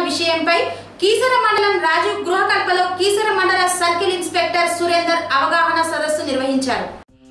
విషయంపై కీసర మండలం రాజు గృహకల్పలో కీసర మండల సర్కిల్ ఇన్స్పెక్టర్ సురేందర్ అవగాహన సదస్సు నిర్వహించారు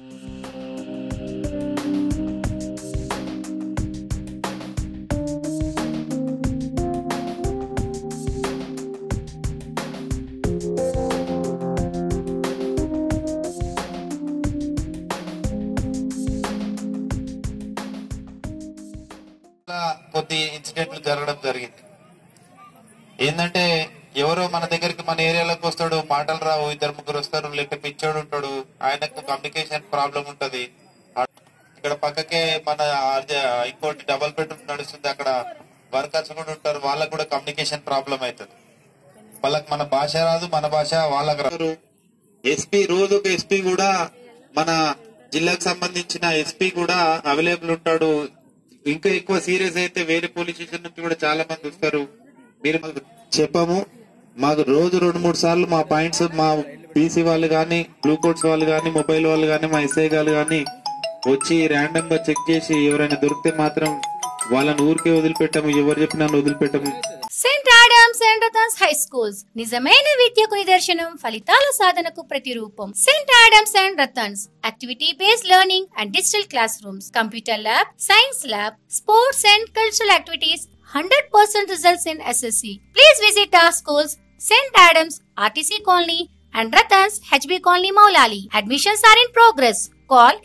ఇలా కొద్ది ఇన్సిడెంట్లు జరగడం జరిగింది ఏంటంటే ఎవరో మన దగ్గరికి మన ఏరియాలోకి వస్తాడు మాటలు రావు ఇద్దరు ముగ్గురు వస్తారు లేకపోతే పిచ్చోడు ఉంటాడు ఆయనకు కమ్యూనికేషన్ ప్రాబ్లం ఉంటది ఇక్కడ పక్కకే మన ఆర్జ- ఇంకోటి డబల్ బెడ్రూమ్ నడుస్తుంది అక్కడ వర్కర్స్ కూడా ఉంటారు వాళ్ళకు కూడా కమ్యూనికేషన్ ప్రాబ్లం అవుతుంది వాళ్ళకి మన భాష రాదు మన భాష వాళ్ళకి రాదు ఎస్పీ రోజు ఒక ఎస్పీ కూడా మన జిల్లాకు సంబంధించిన ఎస్పీ కూడా అవైలబుల్ ఉంటాడు ఇంకా ఎక్కువ సీరియస్ అయితే వేరే పోలీస్ స్టేషన్ నుంచి కూడా చాలా మంది వస్తారు మీరు మాకు చెప్పము మాకు రోజు రెండు మూడు సార్లు మా పాయింట్స్ మా పీసీ వాళ్ళు కానీ గ్లూకోడ్స్ వాళ్ళు కానీ మొబైల్ వాళ్ళు కానీ మా ఎస్ఐ గారు కానీ వచ్చి ర్యాండమ్ గా చెక్ చేసి ఎవరైనా దొరికితే మాత్రం వాళ్ళని ఊరికే వదిలిపెట్టము ఎవరు చెప్పినా వదిలిపెట్టము saint Adams and Ratans high schools నిజమైన విద్యకు నిదర్శనం ఫలితాల సాధనకు ప్రతిరూపం saint Adams and Ratans activity based learning and digital class rooms computer lab science lab sports and cultural activities hundred percent results in SSC please visit our schools saint Adams RTC colony and Ratans HB colony Moulali admissions are in progress call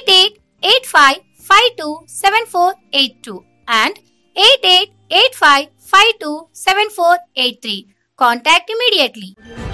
8885527482 and 8885527483. Contact immediately.